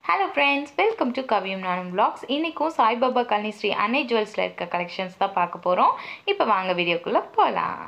Hello friends welcome to Kaviyam நானும் vlogs இன்றைக்கும் சாய்பாபா கல்னி ஸ்ரீ அன்னை ஜுவல்ஸில் இருக்க கலெக்ஷன்ஸ் தான் பார்க்க போகிறோம் இப்போ வாங்க வீடியோக்குள்ளே போகலாம்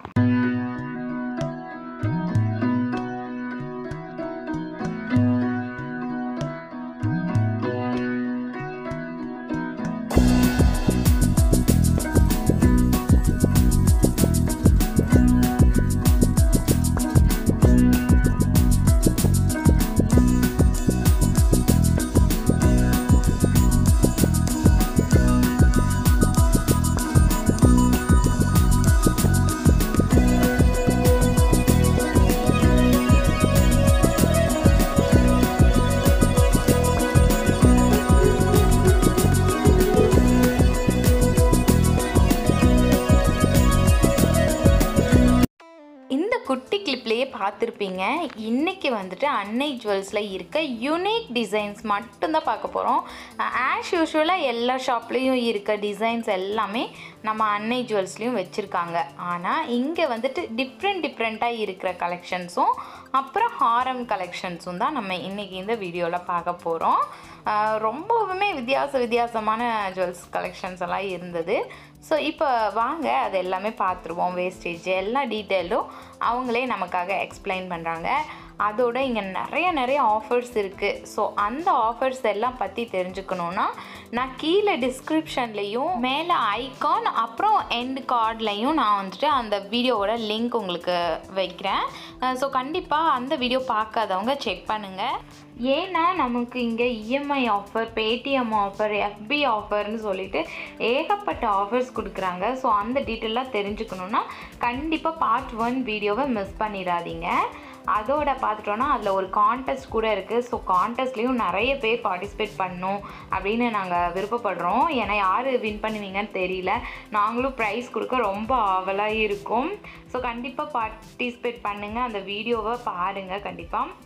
இந்த குட்டி கிளிப்லேயே பார்த்துருப்பீங்க இன்றைக்கி வந்துட்டு அன்னை ஜுவல்ஸில் இருக்க யூனிக் டிசைன்ஸ் மட்டும்தான் பார்க்க போகிறோம் ஆஸ் யூஷுவலாக எல்லா ஷாப்லேயும் இருக்க டிசைன்ஸ் எல்லாமே நம்ம அன்னை ஜுவல்ஸ்லேயும் வச்சுருக்காங்க ஆனால் இங்கே வந்துட்டு டிஃப்ரெண்ட் டிஃப்ரெண்ட்டாக இருக்கிற கலெக்ஷன்ஸும் அப்புறம் ஹாரம் கலெக்ஷன்ஸும் தான் நம்ம இன்றைக்கி இந்த வீடியோவில் பார்க்க போகிறோம் ரொம்பவுமே வித்தியாச வித்தியாசமான ஜுவல்ஸ் கலெக்ஷன்ஸ் எல்லாம் இருந்தது ஸோ இப்போ வாங்க அது எல்லாமே பார்த்துருவோம் வேஸ்டேஜ் எல்லா டீட்டெயிலும் அவங்களே நமக்காக எக்ஸ்பிளைன் பண்ணுறாங்க அதோட இங்கே நிறைய நிறைய ஆஃபர்ஸ் இருக்குது ஸோ அந்த ஆஃபர்ஸ் எல்லாம் பற்றி தெரிஞ்சுக்கணுன்னா நான் கீழே டிஸ்கிரிப்ஷன்லேயும் மேலே ஐகான் அப்புறம் எண்ட் கார்ட்லேயும் நான் வந்துட்டு அந்த வீடியோவோட லிங்க் உங்களுக்கு வைக்கிறேன் ஸோ கண்டிப்பாக அந்த வீடியோ பார்க்காதவங்க செக் பண்ணுங்கள் ஏன்னா நமக்கு இங்கே இஎம்ஐ ஆஃபர் பேடிஎம் ஆஃபர் எஃபி ஆஃபர்னு சொல்லிட்டு ஏகப்பட்ட ஆஃபர்ஸ் கொடுக்குறாங்க ஸோ அந்த டீட்டெயிலாக தெரிஞ்சுக்கணுன்னா கண்டிப்பாக பார்ட் ஒன் வீடியோவை மிஸ் பண்ணிடாதீங்க அதோட பார்த்துட்டோன்னா அதில் ஒரு கான்டெஸ்ட் கூட இருக்குது ஸோ கான்டெஸ்ட்லேயும் நிறைய பேர் பார்ட்டிசிபேட் பண்ணணும் அப்படின்னு நாங்கள் விருப்பப்படுறோம் ஏன்னா யார் வின் பண்ணுவீங்கன்னு தெரியல நாங்களும் ப்ரைஸ் கொடுக்க ரொம்ப ஆவலாக இருக்கும் ஸோ கண்டிப்பாக பார்ட்டிசிபேட் பண்ணுங்கள் அந்த வீடியோவை பாருங்கள் கண்டிப்பாக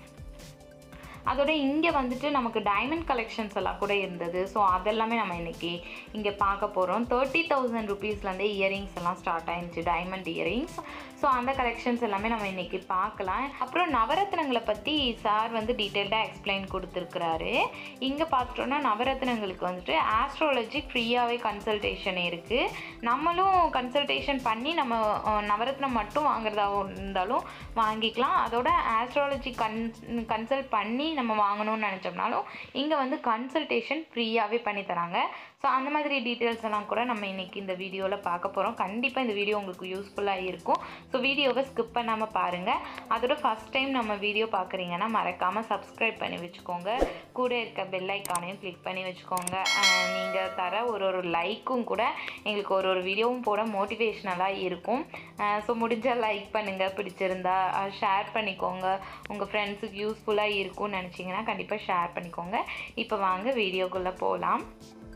அதோட இங்கே வந்துட்டு நமக்கு டைமண்ட் கலெக்ஷன்ஸ் எல்லாம் கூட இருந்தது ஸோ அதெல்லாமே நம்ம இன்றைக்கி இங்கே பார்க்க போகிறோம் தேர்ட்டி தௌசண்ட் ருபீஸ்லேருந்தே இயரிங்ஸ் எல்லாம் ஸ்டார்ட் ஆயிருந்துச்சு டைமண்ட் இயரிங்ஸ் ஸோ அந்த கலெக்ஷன்ஸ் எல்லாமே நம்ம இன்றைக்கி பார்க்கலாம் அப்புறம் நவரத்னங்களை பற்றி சார் வந்து டீட்டெயில்டாக எக்ஸ்பிளைன் கொடுத்துருக்குறாரு இங்கே பார்த்துட்டோன்னா நவரத்னங்களுக்கு வந்துட்டு ஆஸ்ட்ராலஜி ஃப்ரீயாகவே கன்சல்டேஷன் இருக்குது நம்மளும் கன்சல்டேஷன் பண்ணி நம்ம அஹ், நவரத்னம் மட்டும் வாங்குறதா இருந்தாலும் வாங்கிக்கலாம் அதோட ஆஸ்ட்ராலஜி கன் கன்சல்ட் பண்ணி நம்ம வாங்கணும்னு நினச்சோம்னாலும் இங்கே வந்து கன்சல்டேஷன் ஃப்ரீயாகவே பண்ணி தராங்க ஸோ அந்த மாதிரி டீட்டெயில்ஸ் எல்லாம் கூட நம்ம இன்றைக்கி இந்த வீடியோவில் பார்க்க போகிறோம் கண்டிப்பாக இந்த வீடியோ உங்களுக்கு யூஸ்ஃபுல்லாக இருக்கும் ஸோ வீடியோவை ஸ்கிப் பண்ணாமல் பாருங்கள் அதோட ஃபஸ்ட் டைம் நம்ம வீடியோ பார்க்குறீங்கன்னா மறக்காமல் சப்ஸ்கிரைப் பண்ணி வச்சுக்கோங்க கூட இருக்க பெல் ஐக்கானையும் கிளிக் பண்ணி வச்சுக்கோங்க நீங்கள் தர ஒரு ஒரு லைக்கும் கூட எங்களுக்கு ஒரு ஒரு வீடியோவும் போட மோட்டிவேஷ்னலாக இருக்கும் ஸோ முடிஞ்சால் லைக் பண்ணுங்கள் பிடிச்சிருந்தா ஷேர் பண்ணிக்கோங்க உங்கள் ஃப்ரெண்ட்ஸுக்கு யூஸ்ஃபுல்லாக இருக்கும்னு நினச்சிங்கன்னா கண்டிப்பாக ஷேர் பண்ணிக்கோங்க இப்போ வாங்க வீடியோக்குள்ளே போகலாம்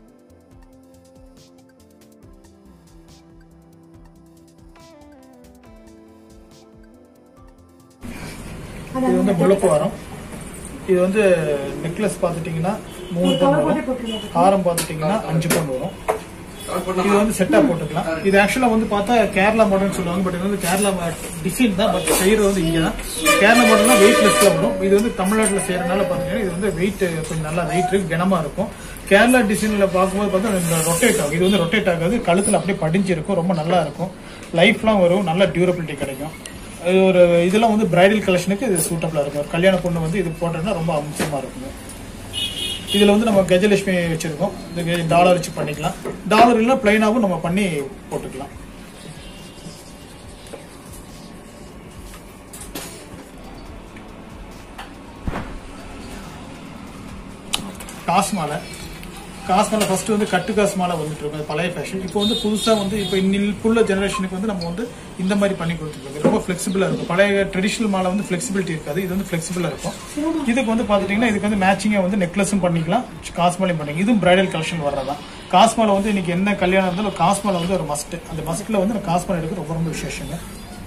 இது வந்து முழுப்பு வரும் இது வந்து நெக்லஸ் பார்த்துட்டீங்கன்னா மூணு பவுன் வரும் ஹாரம் பார்த்துட்டீங்கன்னா அஞ்சு பவுன் வரும் இது வந்து செட்டா போட்டுக்கலாம் இது ஆக்சுவலா வந்து பார்த்தா கேரளா மாடல்னு சொல்லுவாங்க பட் இது வந்து கேரளா டிசைன் தான் பட் செய்யறது வந்து இங்க தான் கேரளா மாடல்னா வெயிட்லெஸ்ல வரும் இது வந்து தமிழ்நாட்டில் செய்யறதுனால பாத்தீங்கன்னா இது வந்து வெயிட் கொஞ்சம் நல்லா வெயிட் இருக்கு கனமா இருக்கும் கேரளா டிசைன்ல பார்க்கும்போது பார்த்தா இந்த ரொட்டேட் ஆகும் இது வந்து ரொட்டேட் ஆகாது கழுத்துல அப்படியே படிஞ்சு இருக்கும் ரொம்ப நல்லா இருக்கும் லைஃப்லாம் வரும் நல்ல டியூரபிலிட்டி கிடைக்கும் இது ஒரு இதெல்லாம் வந்து பிரைடல் கலெக்ஷனுக்கு இது சூட்டபிளா இருக்கும் ஒரு கல்யாண பொண்ணு வந்து இது போட்டோம்னா ரொம்ப அம்சமா இருக்கும் இதுல வந்து நம்ம கஜலட்சுமி வச்சிருக்கோம் இது டாலர் வச்சு பண்ணிக்கலாம் டாலர் இல்லைன்னா பிளைனாவும் நம்ம பண்ணி போட்டுக்கலாம் காசு மாலை காசு மாலை ஃபர்ஸ்ட் வந்து கட்டு காசு மாலை வந்துட்டு இருக்கும் அது பழைய ஃபேஷன் இப்போ வந்து புதுசா வந்து இப்போ இன்னில் ஜெனரேஷனுக்கு வந்து நம்ம வந்து இந்த மாதிரி பண்ணி கொடுத்துருக்கோம் ரொம்ப ஃபிளெக்சிபிளா இருக்கும் பழைய ட்ரெடிஷனல் மாலை வந்து ஃபிளெக்சிபிலிட்டி இருக்காது இது வந்து ஃபிளெக்சிபிளா இருக்கும் இதுக்கு வந்து பாத்துட்டீங்கன்னா இதுக்கு வந்து மேட்சிங்கா வந்து நெக்லஸும் பண்ணிக்கலாம் காசு மாலையும் பண்ணிக்கலாம் இதுவும் பிரைடல் கலெக்ஷன் வர்றதான் காசு மாலை வந்து இன்னைக்கு என்ன கல்யாணம் இருந்தாலும் காசு மாலை வந்து ஒரு மஸ்ட் அந்த மஸ்ட்ல வந்து காசு மாலை எடுக்க ரொம்ப ரொம்ப விசேஷங்க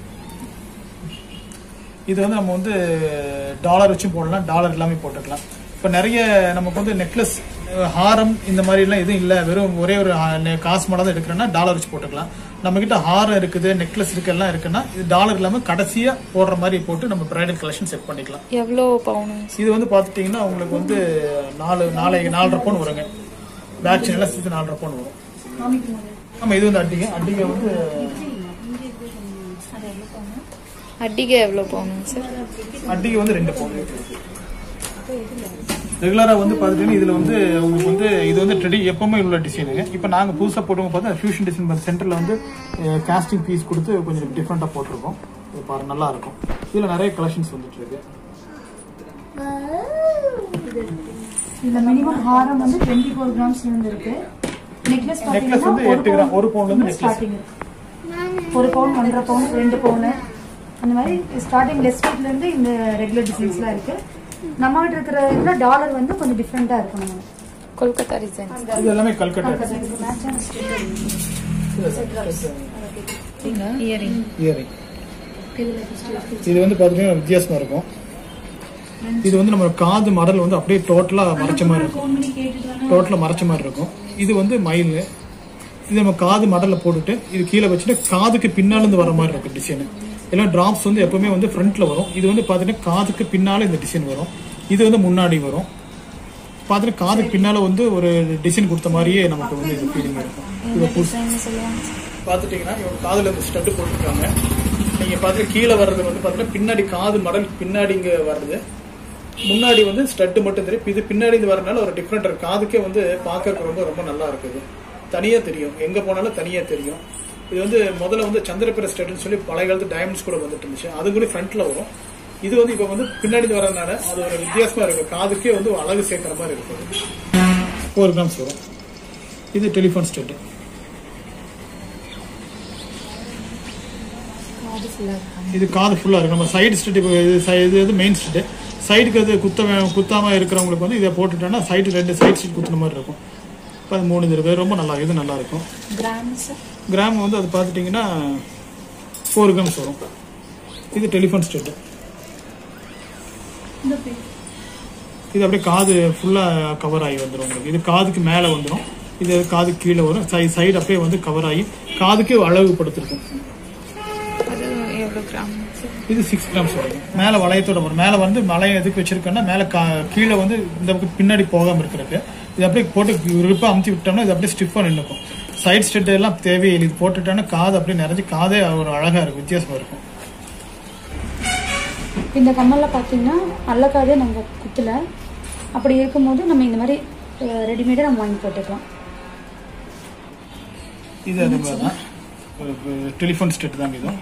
இது வந்து நம்ம வந்து டாலர் வச்சும் போடலாம் டாலர் எல்லாமே போட்டுக்கலாம் இப்போ நிறைய நமக்கு வந்து நெக்லஸ் ஹாரம் இந்த மாதிரி எல்லாம் எதுவும் இல்லை வெறும் ஒரே ஒரு ஹா- நெ- காசு மாலை தான் எடுக்கிறோன்னா டாலர் வச்சு போட்டுக்கலாம் நம்ம கிட்ட ஹாரம் இருக்குது நெக்லஸ் இருக்கு எல்லாம் இருக்குன்னா இது டாலர் இல்லாம கடைசியா போடுற மாதிரி போட்டு நம்ம பிரைடல் கலெக்ஷன் செட் பண்ணிக்கலாம் எவ்வளோ பவுனு இது வந்து பாத்துட்டீங்கன்னா உங்களுக்கு வந்து நாலு நாலு நாலரை பவுன் வருங்க பேக் செயின் எல்லாம் சேர்த்து நாலரை பவுன் வரும் ஆமா இது வந்து அட்டிகை அட்டிகை வந்து அட்டிகை எவ்வளோ பவுனுங்க சார் அட்டிகை வந்து ரெண்டு பவுன் ரெகுலரா வந்து பாத்துட்டீங்கன்னா இதுல வந்து உங்களுக்கு வந்து இது வந்து ட்ரெடி எப்பவுமே உள்ள டிசைனுங்க இப்போ நாங்க புதுசா போட்டவங்க பார்த்தா ஃபியூஷன் டிசைன் சென்டர்ல வந்து காஸ்டிங் பீஸ் கொடுத்து கொஞ்சம் டிஃப்ரெண்டா போட்டிருக்கோம் இது பாருங்க நல்லா இருக்கும் இதுல நிறைய கலெக்ஷன்ஸ் வந்துட்டு இருக்கு இதுல மினிமம் ஹாரம் வந்து டுவெண்ட்டி ஃபோர் கிராம்ஸ்ல இருந்து இருக்கு நெக்லஸ் நெக்லஸ் வந்து எட்டு கிராம் ஒரு பவுன்ல இருந்து நெக்லஸ் ஸ்டார்டிங் இருக்கு ஒரு பவுன் ஒன்றரை பவுன் ரெண்டு பவுன் அந்த மாதிரி ஸ்டார்டிங் லெஸ் வெயிட்ல இருந்து இந்த ரெகுலர் டிசைன்ஸ்லாம் இருக்கு நம்ம கிட்ட இருக்கிற இதுல டாலர் வந்து கொஞ்சம் டிஃப்ரெண்டா இருக்கும் நம்ம கொல்கத்தா டிசைன் இது எல்லாமே கல்கட்டா மேட்சான இயரிங் இயரிங் இது வந்து பாத்தீங்கன்னா வித்தியாசமா இருக்கும் இது வந்து நம்ம காது மடல் வந்து அப்படியே டோட்டலா மறைச்ச மாதிரி இருக்கும் டோட்டலா மறைச்ச மாதிரி இருக்கும் இது வந்து மயில் இது நம்ம காது மடல்ல போட்டுட்டு இது கீழே வச்சுட்டு காதுக்கு பின்னால இருந்து வர மாதிரி இருக்கும் டிசைன் எல்லாம் டிராப்ஸ் வந்து எப்பவுமே வந்து ஃப்ரண்ட்ல வரும் இது வந்து பாத்தீங்கன்னா காதுக்கு பின்னால இந்த டிசைன் வரும் இது வந்து முன்னாடி வரும் பாத்தீங்கன்னா காதுக்கு பின்னால வந்து ஒரு டிசைன் கொடுத்த மாதிரியே நமக்கு வந்து இது ஃபீலிங் இருக்கும் இது புதுசு பாத்துட்டீங்கன்னா இவங்க காதுல இந்த ஸ்டட் போட்டுருக்காங்க நீங்க பாத்து கீழே வர்றது வந்து பாத்தீங்கன்னா பின்னாடி காது மடல் பின்னாடி இங்க வர்றது முன்னாடி வந்து ஸ்டட் மட்டும் தெரியும் இது பின்னாடி இருந்து வரனால ஒரு டிஃப்ரெண்ட் இருக்கு காதுக்கே வந்து பார்க்கறதுக்கு ரொம்ப ரொம்ப நல்லா இருக்குது தனியா தெரியும் எங்க போனாலும் தனியா தெரியும் இது வந்து முதல்ல வந்து சந்திரபிர ஸ்டட்னு சொல்லி பழைய காலத்து டைமண்ட்ஸ் கூட வந்துட்டு இருந்துச்சு அது கூட ஃப்ரண்ட்ல வரும் இது வந்து இப்ப வந்து பின்னாடி இருந்து வரதுனால அது ஒரு வித்தியாசமா இருக்கு காதுக்கே வந்து ஒரு அழகு சேர்க்கிற மாதிரி இருக்குது ஃபோர் கிராம்ஸ் வரும் இது டெலிஃபோன் ஸ்டெட் இது காது ஃபுல்லா இருக்கு நம்ம சைடு ஸ்டெட் இப்போ இது side- இது வந்து மெயின் ஸ்டெட் சைடுக்கு அது குத்த வே- குத்தாம இருக்கிறவங்களுக்கு வந்து இதை போட்டுட்டோம்னா சைடு ரெண்டு சைடு ஸ்டெட் குத்துன மாதிரி இருக்கும் இப்போ அது மூணு இது ரொம்ப நல்லா இது நல்லா இருக்கும் கிராம்ஸ் கிராம் வந்து அது பார்த்துட்டிங்கன்னா ஃபோர் கிராம்ஸ் வரும் இது டெலிஃபோன் ஸ்டெட் இது அப்படியே காது ஃபுல்லாக கவர் ஆகி வந்துடும் உங்களுக்கு இது காதுக்கு மேலே வந்துடும் இது காது கீழே வரும் சை சைடு அப்படியே வந்து கவர் ஆகி காதுக்கு அழகுபடுத்திருக்கும் அது எவ்வளோ கிராம் சார் இது சிக்ஸ் கிராம்ஸ் வரும் மேலே வளையத்தோட வரும் மேலே வந்து வளையம் எதுக்கு வச்சிருக்கேன்னா மேலே கா- கீழே வந்து இந்த பக்கம் பின்னாடி போகாம இருக்கிறதுக்கு இது அப்படியே போட்டு விருப்பம் அமுத்தி விட்டோம்னா இது அப்படியே ஸ்டிஃபாக நின்றுக்கும் சைடு ஸ்டெட் எல்லாம் தேவையில்லை இது போட்டுட்டோன்னா காது அப்படியே நிறைஞ்சு காதே ஒரு அழகா இருக்கும் வித்தியாசமா இருக்கும் இந்த கம்மல்ல பாத்தீங்கன்னா அல்லக்காதே நாங்க குத்துல அப்படி இருக்கும்போது நம்ம இந்த மாதிரி ரெடிமேடா நம்ம வாங்கி போட்டுக்கலாம் இது அதே மாதிரி தான் டெலிஃபோன் ஸ்டெட் தாங்க இது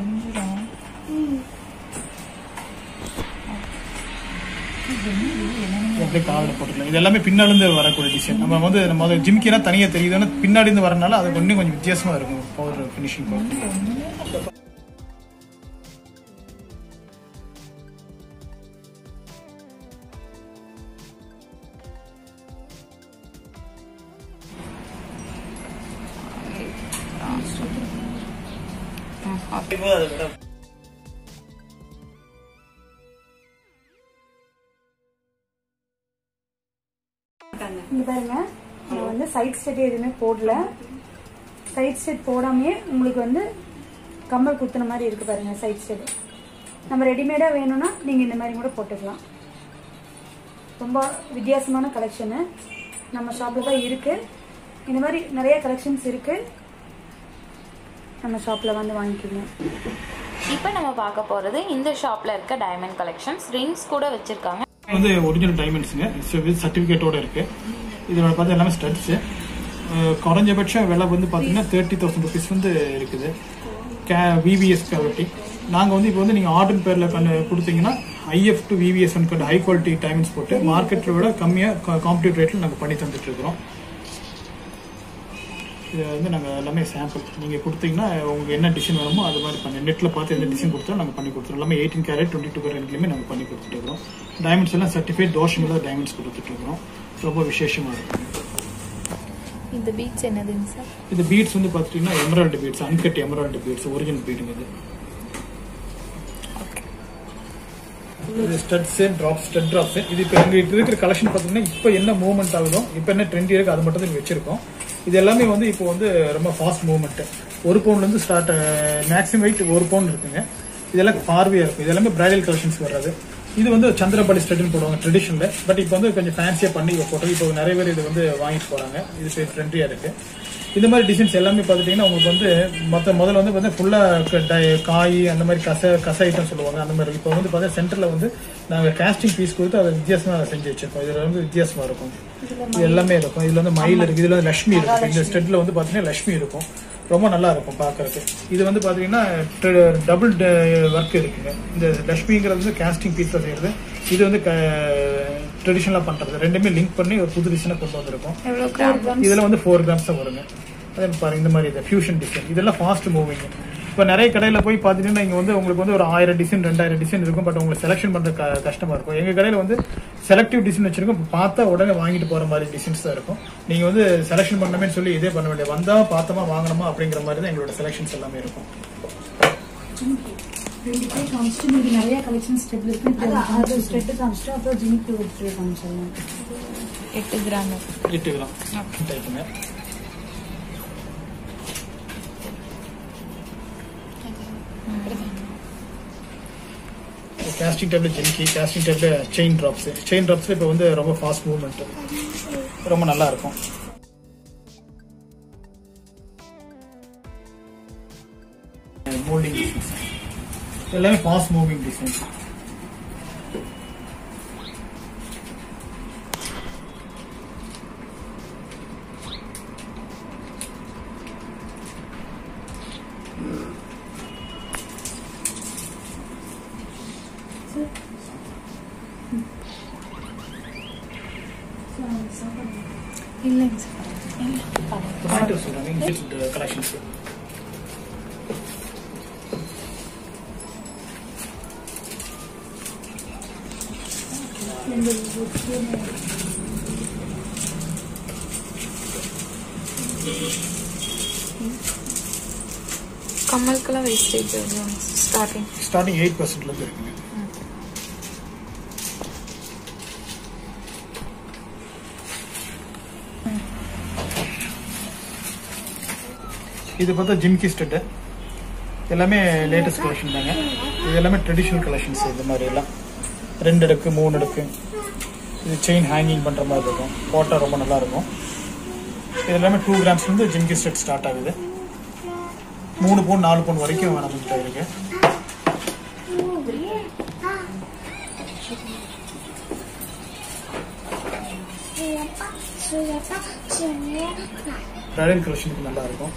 இது அப்படியே காதில் போட்டுக்கலாம் இது எல்லாமே பின்னால இருந்து வரக்கூடிய டிசைன் நம்ம வந்து நம்ம வந்து ஜிம்கினா தனியாக தெரியுதுன்னா பின்னாடி இருந்து வரனால அது இன்னும் கொஞ்சம் வித்தியாசமா இருக்கும் பவுடர் ஃபினிஷிங் பவுடர் இங்க பாருங்க நான் வந்து சைட் ஸ்டெட் எதுவுமே போடல சைட் ஸ்டெட் போடாமயே உங்களுக்கு வந்து கம்மல் குத்துன மாதிரி இருக்கு பாருங்க சைட் ஸ்டெட் நம்ம ரெடிமேடா வேணும்னா நீங்க இந்த மாதிரி கூட போட்டுக்கலாம் ரொம்ப வித்தியாசமான கலெக்ஷனு நம்ம ஷாப்ல தான் இருக்கு இந்த மாதிரி நிறைய கலெக்ஷன்ஸ் இருக்கு நம்ம ஷாப்ல வந்து வாங்கிக்கோங்க இப்போ நம்ம பார்க்க போகிறது இந்த ஷாப்பில் இருக்க டைமண்ட் கலெக்ஷன்ஸ் ரிங்ஸ் கூட வச்சுருக்காங்க வந்து ஒரிஜினல் டைமண்ட்ஸுங்க வித் சர்டிஃபிகேட்டோட இருக்கு இதோட பார்த்து எல்லாமே ஸ்டட்ஸு குறைஞ்சபட்ச விலை வந்து பார்த்தீங்கன்னா தேர்ட்டி தௌசண்ட் ருபீஸ் வந்து இருக்குது கே விவிஎஸ் குவாலிட்டி நாங்கள் வந்து இப்போ வந்து நீங்கள் ஆர்டர் பேரில் கண்டு கொடுத்தீங்கன்னா ஐஎஃப் டு விவிஎஸ் கண்டு ஹை குவாலிட்டி டைமண்ட்ஸ் போட்டு மார்க்கெட்டை விட கம்மியாக காம்படிட்டிவ் ரேட்டில் நாங்கள் பண்ணி தந்துட்டு இருக்கிறோம் இது வந்து நாங்கள் எல்லாமே சாம்பிள் நீங்கள் கொடுத்தீங்கன்னா உங்களுக்கு என்ன டிசைன் வேணுமோ அது மாதிரி பண்ணி நெட்டில் பார்த்து எந்த டிசைன் கொடுத்தா நாங்கள் பண்ணி கொடுத்துருவோம் எல்லாமே எயிட்டீன் கேரட் டுவெண்ட்டி டூ கேரட்லையுமே நாங்கள் பண்ணி கொடுத்துட்டு இருக்கிறோம் டைமண்ட்ஸ் எல்லாம் சர்டிஃபைட் தோஷம் இல்லாத டைமண்ட்ஸ் கொடுத்துட்டு இருக்கிறோம் ரொம்ப விசேஷமாக இருக்கும் இந்த பீச் என்னதுங்க சார் இது பீட்ஸ் வந்து பார்த்துட்டிங்கன்னா emerald beads uncut emerald beads original பீடுங்க இது இது ஸ்டட்ஸ் ட்ராப்ஸ் ஸ்டட் ட்ராப்ஸ் இது இப்போ எங்க இருக்கிற கலெக்ஷன் பார்த்தீங்கன்னா இப்போ என்ன மூவ்மெண்ட் ஆகுதோ இப்போ என்ன ட்ரெண்ட் இருக்கு அது மட்டும் தான் இங்க வச்சிருக்கோம் இது எல்லாமே வந்து இப்போ வந்து ரொம்ப ஃபாஸ்ட் மூவ்மெண்ட் ஒரு பவுண்ட்ல இருந்து ஸ்டார்ட் மேக்ஸிமம் வெயிட் ஒரு பவுண்ட் இருக்குங்க இதெல்லாம் பார்வையா இருக்கும் இது எல்லாமே பிரைடல் கலெக்ஷன்ஸ் வர்றது இது வந்து சந்திரபாடி ஸ்டெட்னு போடுவாங்க ட்ரெடிஷனில் பட் இப்போ வந்து கொஞ்சம் ஃபேன்சியாக பண்ணி போட்டோம் இப்போ நிறைய பேர் இது வந்து வாங்கிட்டு போறாங்க இது ட்ரெண்டியாக இருக்கு இந்த மாதிரி டிசைன்ஸ் எல்லாமே பார்த்துட்டீங்கன்னா உங்களுக்கு வந்து மொத்த முதல்ல வந்து பார்த்தீங்கன்னா ஃபுல்லாக காய் அந்த மாதிரி கச கச ஐட்டம் சொல்லுவாங்க அந்த மாதிரி இப்போ வந்து பார்த்தீங்கன்னா சென்டரில் வந்து நாங்கள் காஸ்டிங் பீஸ் கொடுத்து அதை வித்தியாசமாக செஞ்சு வச்சிருக்கோம் இதில் வந்து வித்தியாசமா இருக்கும் இது எல்லாமே இருக்கும் இதுல வந்து மயில் இருக்கு இதுல வந்து லட்சுமி இருக்கும் இந்த ஸ்டெட்ல வந்து பாத்தீங்கன்னா லட்சுமி இருக்கும் ரொம்ப நல்லா இருக்கும் பார்க்கறதுக்கு இது வந்து பாத்தீங்கன்னா டபுள் ஒர்க் இருக்குங்க இந்த லட்சுமிங்கிறது வந்து காஸ்டிங் பீஸ்ல செய்யறது இது வந்து ட்ரெடிஷனலா பண்றது ரெண்டுமே லிங்க் பண்ணி ஒரு புது டிசைனை கொண்டு வந்திருக்கும் எவ்வளோ கிராம் இதுல வந்து ஃபோர் கிராம்ஸ் தான் வருங்க அதே பாருங்க இந்த மாதிரி இது ஃபியூஷன் டிசைன் இதெல்லாம் ஃபாஸ்ட் மூவிங் இப்போ நிறைய கடையில் போய் பார்த்தீங்கன்னா இங்கே வந்து உங்களுக்கு வந்து ஒரு ஆயிரம் டிசைன் ரெண்டாயிரம் டிசைன் இருக்கும் பட் உங்களுக்கு செலெக்ஷன் பண்ணுறது க கஷ்டமாக இருக்கும் எங்கள் கடையில் வந்து செலக்டிவ் டிசைன் வச்சிருக்கோம் இப்ப பார்த்தா உடனே வாங்கிட்டு போகிற மாதிரி டிசைன்ஸ் தான் இருக்கும் நீங்கள் வந்து செலெக்ஷன் பண்ணணுமே சொல்லி இதே பண்ண வேண்டிய வந்தால் பார்த்தோமா வாங்கணுமா அப்படிங்கிற மாதிரி தான் எங்களோட செலெக்ஷன்ஸ் எல்லாமே இருக்கும் ரெண்டு பேர் காமிச்சிட்டு மீதி நிறைய கலெக்ஷன் ஸ்டெப் இருக்கு அது ஸ்டெட் காமிச்சிட்டு அப்புறம் ஜிமிக்கு ஒரு ட்ரே காமிச்சிடலாம் எட்டு கிராம் எட்டு கிராம் டைப்புங்க காஸ்டிங் டேப்ல ஜென்கி காஸ்டிங் டேப்ல செயின் ட்ராப்ஸ் செயின் ட்ராப்ஸ் இப்போ வந்து ரொம்ப ஃபாஸ்ட் மூவ்மெண்ட் ரொம்ப நல்லா இருக்கும் மோல்டிங் டிசைன்ஸ் எல்லாமே ஃபாஸ்ட் மூவிங் டிசைன்ஸ் இல்லைங்க சார் இல்லை பாயிண்ட் சொல்றாங்க இங்கிலீஷ் கலெக்ஷன்ஸ் கம்மலுக்கெல்லாம் வேஸ்டேஜ் ஸ்டார்டிங் ஸ்டார்டிங் எயிட் பர்சன்ட்ல இருந்து இருக்குங்க இது பார்த்தா ஜிம்கி ஸ்டெட்டு எல்லாமே லேட்டஸ்ட் கலெக்ஷன் தாங்க இது எல்லாமே ட்ரெடிஷ்னல் கலெக்ஷன்ஸ் இந்த மாதிரி எல்லாம் ரெண்டு அடுக்கு மூணு அடுக்கு இது செயின் ஹேங்கிங் பண்ற மாதிரி இருக்கும் போட்டா ரொம்ப நல்லா இருக்கும் இது எல்லாமே டூ கிராம்ஸ்லேருந்து ஜிம்கி ஸ்டெட் ஸ்டார்ட் ஆகுது மூணு பவுன் நாலு பவுன் வரைக்கும் நம்மகிட்ட இருக்கு பிரைடல் கலெக்ஷனுக்கு நல்லா இருக்கும்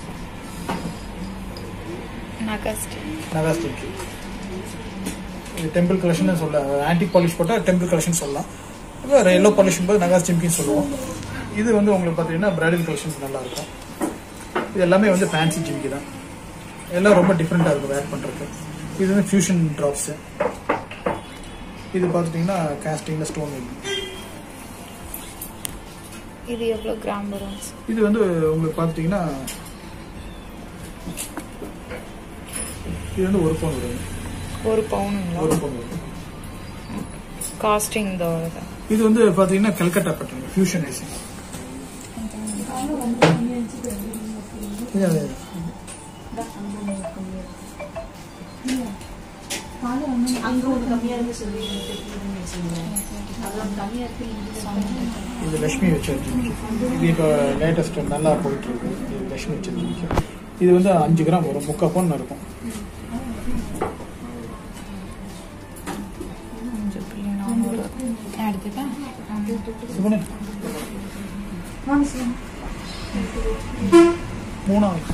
நகஸ்ட் நகா ஸ்டிக் இது டெம்பிள் கலெக்ஷன் சொல்ல ஆன்டிக் பாலிஷ் போட்டால் டெம்பிள் கலெக்ஷன் சொல்லலாம் வேறு எல்லோ பாலிஷ் போது நகா ஜிம்கின்னு சொல்லுவோம் இது வந்து உங்களுக்கு பார்த்தீங்கன்னா பிரைடல் கலெக்ஷன்ஸ் நல்லா இருக்கும் இது எல்லாமே வந்து ஃபேன்சி ஜிம்கி தான் எல்லாம் ரொம்ப டிஃப்ரெண்ட்டாக இருக்கும் வேர் பண்ணுறதுக்கு இது வந்து ஃபியூஷன் ட்ராப்ஸு இது பார்த்துட்டிங்கன்னா காஸ்டிங்கில் ஸ்டோன் வைக்கும் இது எவ்வளோ கிராம் வரும் இது வந்து உங்களுக்கு பார்த்துட்டிங்கன்னா இது வந்து ஒரு பவுன் வரும் ஒரு பவுனுங்களா ஒரு பவுன் வரும் காஸ்டிங் இந்த தான் இது வந்து பாத்தீங்கன்னா கல்கட்டா பேட்டர்ன் ஃபியூஷன் டிசைன் இது லட்சுமி வச்ச ஜிமிக்கி இது இப்போ லேட்டஸ்ட் நல்லா போயிட்டு இருக்கு இது லட்சுமி வச்ச ஜிமிக்கி இது வந்து அஞ்சு கிராம் வரும் முக்கா பவுன் இருக்கும் அஞ்சு புள்ளி நானூறு எடுத்துட்டா சுகுணே வாங்க சார் மூணாவது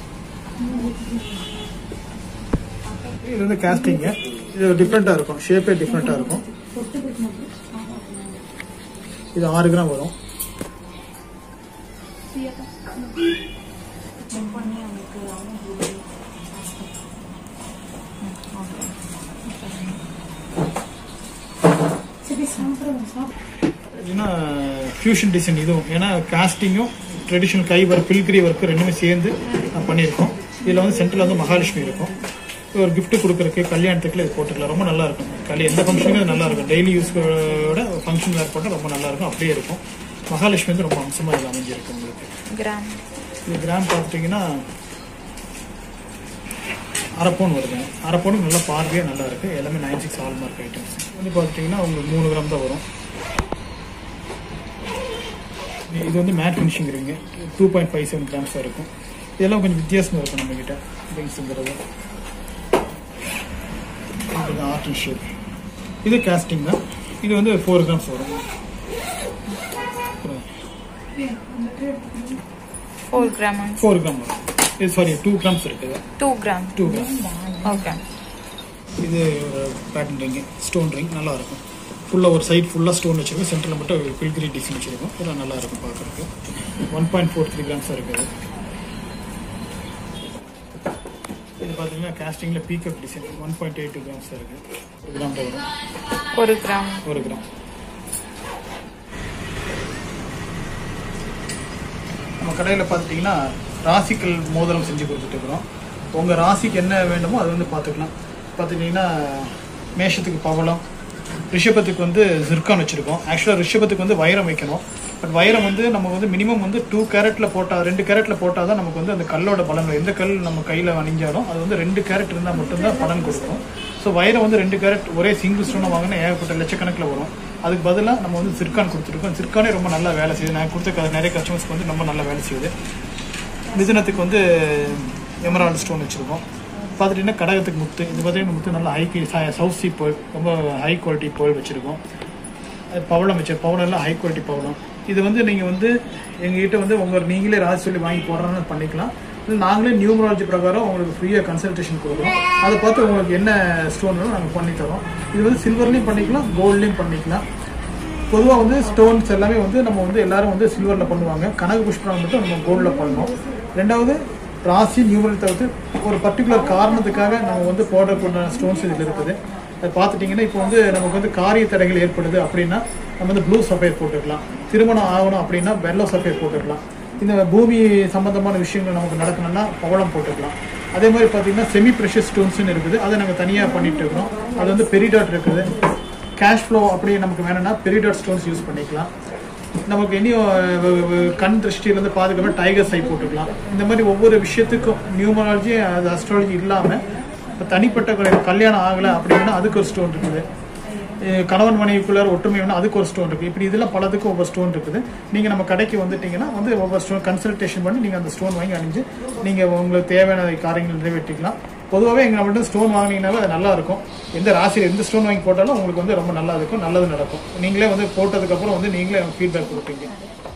இது வந்து காஸ்டிங்க இது டிஃப்ரெண்டா இருக்கும் ஷேப்பே டிஃப்ரெண்டா இருக்கும் இது ஆறு கிராம் வரும் சரி சாப்பிடுவோம் சாப்பிடுவோம் ஏன்னா ஃபியூஷன் டிசைன் இதுவும் ஏன்னா காஸ்டிங்கும் ட்ரெடிஷனல் கை ஒர்க் பில்கிரி ஒர்க் ரெண்டுமே சேர்ந்து நான் பண்ணியிருக்கோம் இதில் வந்து சென்டரில் வந்து மகாலட்சுமி இருக்கும் இது ஒரு gift கொடுக்கறதுக்கு கல்யாணத்துக்குள்ள இது போட்டுக்கலாம் ரொம்ப நல்லா இருக்கும் கல்யாணம் எந்த ஃபங்க்ஷனுக்கும் இது நல்லா இருக்கும் டெய்லி யூஸ்யோட ஃபங்க்ஷன் வேர் போட்டால் ரொம்ப நல்லா இருக்கும் அப்படியே இருக்கும் மகாலட்சுமி வந்து ரொம்ப அம்சமா இது அமைஞ்சிருக்கு உங்களுக்கு கிராம் இது கிராம் பார்த்துட்டிங்கன்னா அரை பவுன் வருதுங்க அரை பவுனுக்கு நல்லா பார்வையாக நல்லா இருக்கு எல்லாமே nine six hallmark items வந்து பார்த்துட்டிங்கன்னா உங்களுக்கு மூணு கிராம் தான் வரும் இது வந்து மேட் ஃபினிஷிங் இருங்க டூ பாயிண்ட் ஃபைவ் செவன் கிராம்ஸாக இருக்கும் இதெல்லாம் கொஞ்சம் வித்தியாசமாக இருக்கும் நம்மக்கிட்ட ரிங்ஸுங்கிறது இது ஆர்ட் அண்ட் ஷேப் இது கேஸ்டிங் தான் இது வந்து ஃபோர் கிராம்ஸ் வரும் ஃபோர் கிராம் ஃபோர் கிராம் வரும் இது சாரி டூ கிராம்ஸ் இருக்குது two gram two gram okay இது ஒரு பேட்டன் ரிங் ஸ்டோன் ரிங் நல்லா இருக்கும் ஃபுல்லாக ஒரு சைட் ஃபுல்லாக ஸ்டோன் வச்சிருக்கோம் சென்டரில் மட்டும் ஒரு பில்கிரி டிசைன் வச்சிருக்கோம் இதெல்லாம் நல்லா இருக்கும் பார்க்குறதுக்கு ஒன் பாயிண்ட் ஃபோர் த்ரீ கிராம்ஸாக இருக்குது இது பார்த்தீங்கன்னா கேஸ்டிங்கில் peacock design one point eight two கிராம்ஸாக இருக்குது ஒரு கிராம் தான் வரும் ஒரு கிராம் ஒரு கிராம் நம்ம கடையில் பார்த்துட்டிங்கன்னா ராசிக்கல் மோதிரம் செஞ்சு கொடுத்துட்டு இருக்கிறோம் உங்கள் ராசிக்கு என்ன வேண்டுமோ அது வந்து பார்த்துக்கலாம் பார்த்துட்டிங்கன்னா மேஷத்துக்கு பவளம் ரிஷபத்துக்கு வந்து ஜிர்கான் வச்சுருக்கோம் ஆக்சுவலாக ரிஷபத்துக்கு வந்து வைரம் வைக்கணும் பட் வைரம் வந்து நம்ம வந்து மினிமம் வந்து டூ கேரட்டில் போட்டால் ரெண்டு கேரட்டில் போட்டால் தான் நமக்கு வந்து அந்த கல்லோட பலன் வரும். எந்த கல் நம்ம கையில் அணிஞ்சாலும் அது வந்து ரெண்டு கேரட் இருந்தால் மட்டும்தான் பலன் கொடுக்கும் ஸோ வைரம் வந்து ரெண்டு கேரட் ஒரே சிங்கிள் ஸ்டோனை வாங்கினா ஏகப்பட்ட லட்சக்கணக்கில் வரும் அதுக்கு பதிலாக நம்ம வந்து சிர்கான் கொடுத்துருக்கோம் சிர்கானே ரொம்ப நல்லா வேலை செய்யுது நான் கொடுத்த க- நிறைய கஸ்டமர்ஸ்க்கு வந்து ரொம்ப நல்லா வேலை செய்யுது மிதுனத்துக்கு வந்து எமரால்டு ஸ்டோன் வச்சுருக்கோம் பார்த்துட்டிங்கன்னா கடகத்துக்கு முத்து இது பார்த்தீங்கன்னா முத்து நல்லா ஹை சவுத் சி பேர்ல் ரொம்ப ஹை குவாலிட்டி பேர்ல் வச்சுருக்கோம் அது பவளம் வச்சு பவளம் எல்லாம் ஹை குவாலிட்டி பவளம் இது வந்து நீங்கள் வந்து எங்ககிட்ட வந்து உங்கள் நீங்களே ராசி சொல்லி வாங்கி போடுறோன்னு பண்ணிக்கலாம் இல்லை நாங்களே நியூமராலஜி பிரகாரம் உங்களுக்கு ஃப்ரீயாக கன்சல்டேஷன் கொடுக்குறோம் அதை பார்த்து உங்களுக்கு என்ன ஸ்டோன் வேணும் நாங்கள் பண்ணி தரோம் இது வந்து சில்வர்லேயும் பண்ணிக்கலாம் கோல்ட்லேயும் பண்ணிக்கலாம் பொதுவாக வந்து ஸ்டோன்ஸ் எல்லாமே வந்து நம்ம வந்து எல்லாரும் வந்து சில்வரில் பண்ணுவாங்க கனக புஷ்பம் மட்டும் நம்ம கோல்டில் பண்ணோம் ரெண்டாவது ராசி நியூமரல் தவிர்த்து ஒரு பர்டிகுலர் காரணத்துக்காக நம்ம வந்து போடக்கூடிய ஸ்டோன்ஸ் இதில் இருக்குது அது பார்த்துட்டிங்கன்னா இப்போ வந்து நமக்கு வந்து காரிய தடைகள் ஏற்படுது அப்படின்னா நம்ம வந்து ப்ளூ சஃபேர் போட்டுக்கலாம் திருமணம் ஆகணும் அப்படின்னா வெள்ளோ சஃபேர் போட்டுக்கலாம் இந்த பூமி சம்பந்தமான விஷயங்கள் நமக்கு நடக்கணும்னா பவளம் போட்டுக்கலாம் அதே மாதிரி பார்த்தீங்கன்னா செமி ப்ரெஷர் ஸ்டோன்ஸ்னு இருக்குது அதை நாங்கள் தனியாக பண்ணிட்டு இருக்கிறோம் அது வந்து பெரிடாட் இருக்குது கேஷ் ஃப்ளோ அப்படி நமக்கு வேணும்னா பெரிடாட் ஸ்டோன்ஸ் யூஸ் பண்ணிக்கலாம் நமக்கு இனியும் அஹ், வ- வ- கண் திருஷ்டியிலேருந்து பாதுகாப்பாக டைகர் சை போட்டுக்கலாம் இந்த மாதிரி ஒவ்வொரு விஷயத்துக்கும் நியூமராலஜி அது அஸ்ட்ராலஜி இல்லாமல் இப்போ தனிப்பட்ட க- கல்யாணம் ஆகலை அப்படின்னா அதுக்கு ஒரு ஸ்டோன் இருக்குது அஹ், கணவன் மனைவிக்குள்ளார ஒற்றுமை வேணும் அதுக்கு ஒரு ஸ்டோன் இருக்குது இப்படி இதெல்லாம் பலதுக்கும் ஒவ்வொரு ஸ்டோன் இருக்குது நீங்கள் நம்ம கடைக்கு வந்துட்டீங்கன்னா வந்து ஒவ்வொரு ஸ்டோன் கன்சல்டேஷன் பண்ணி நீங்கள் அந்த ஸ்டோன் வாங்கி அணிஞ்சு நீங்கள் உங்களுக்கு தேவையான காரியங்கள் நிறைவேற்றிக்கலாம் பொதுவாகவே எங்கள் நம்மள்ட்ட ஸ்டோன் வாங்கினீங்கன்னாவே அது நல்லா இருக்கும் எந்த ராசியில் எந்த ஸ்டோன் வாங்கி போட்டாலும் உங்களுக்கு வந்து ரொம்ப நல்லா இருக்கும் நல்லது நடக்கும் நீங்களே வந்து போட்டதுக்கப்புறம் வந்து நீங்களே ஃபீட்பேக் கொடுப்பீங்க